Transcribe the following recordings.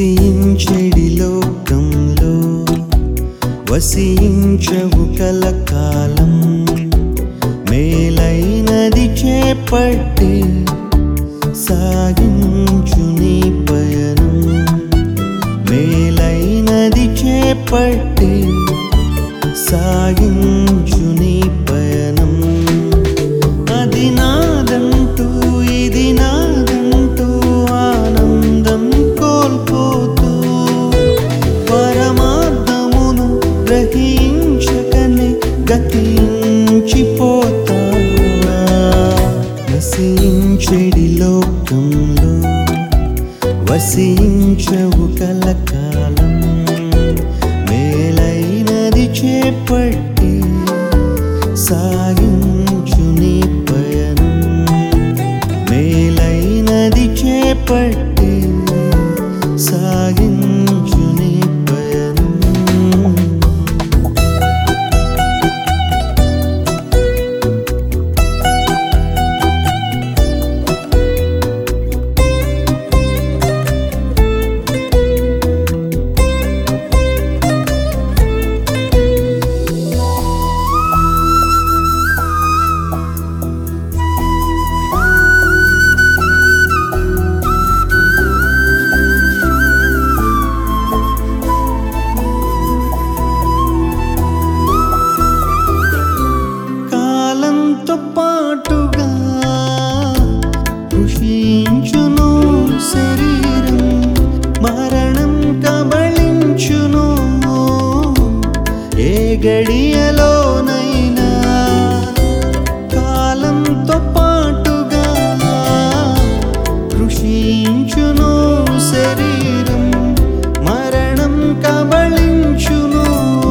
నశించెడి లోకంలో వసించవు కలకాలం మేలైనది చేపట్టి సాగించు నీ పయనం మేలైనది చేపట్టి సాగించు నీ పయనం అది నాదంటూ ఇది నాదంటూ ఆనందం కోల్పోతూ పరమార్థమును గ్రహించకనే గతించిపోతావా నశించెడి లోకంలో వసించవు కలకాలం మేలైనది చేపట్టి సాగించు నీ పయనం మేలైనది చేపట్టి సాగించు నీ పయనం కాలంతో పాటుగా కృషించును శరీరం మరణం కబళించును ఏ గడియలోనైనా కాలంతో పాటుగా కృషించును శరీరం మరణం కబళించును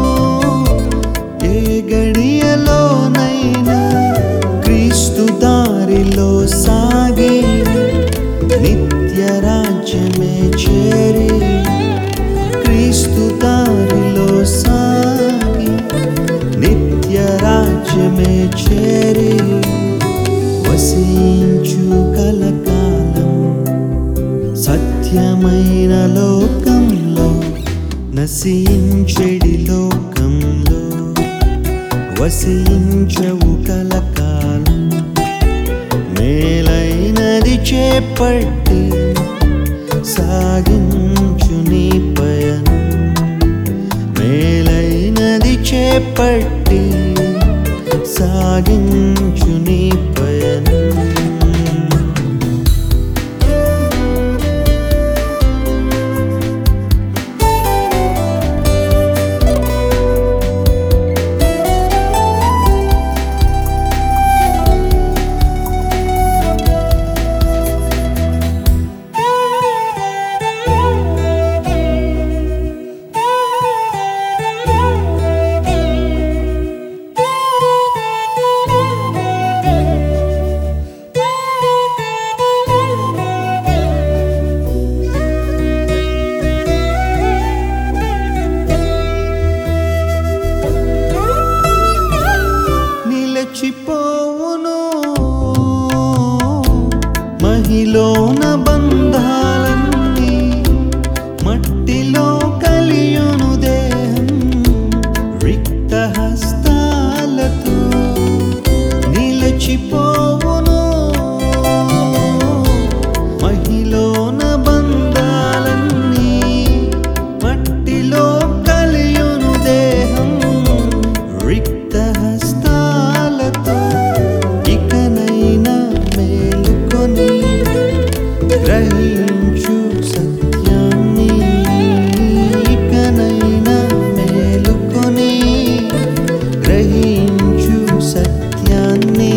ఏ గడియలోనైనా క్రీస్తు దారిలో సాగి నిత్య రాజ్యమే చేరి క్రీస్తు దారిలో సాగి నిత్య రాజ్యమే చేరి వసించు కలకాలం సత్యమైన లోకంలో నశించెడి లోకంలో వసించవు కలకాలం మేలైనది చేపట్టి సాగించు నీ పయనం మేలైనది చేపట్టి సాగించు నీ పయనం నిలచిపోవును మహిలోన బంధాలన్నీ మట్టిలో కలియును దేహం రిక్త హస్తాలతో నిలచిపోవును మహిలోన బంధాలన్నీ మట్టిలో కలియును దేహం రిక్త హస్తాలతో ఇకనైనా మేలుకొని గ్రహించు సత్యాన్ని ఇకనైనా మేలుకొని గ్రహించు సత్యాన్ని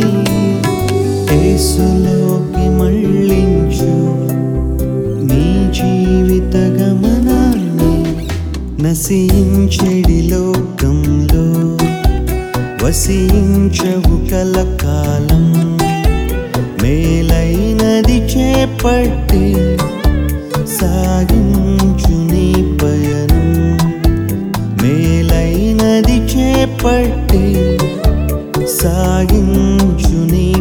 యేసులోకి మళ్ళించు నీ జీవిత గమనాన్ని నశించెడి లోకంలో వసించవు కలకాలం మేలైనది చేపట్టి సాగించు నీ పయనం మేలైనది చేపట్టి సాగించు నీ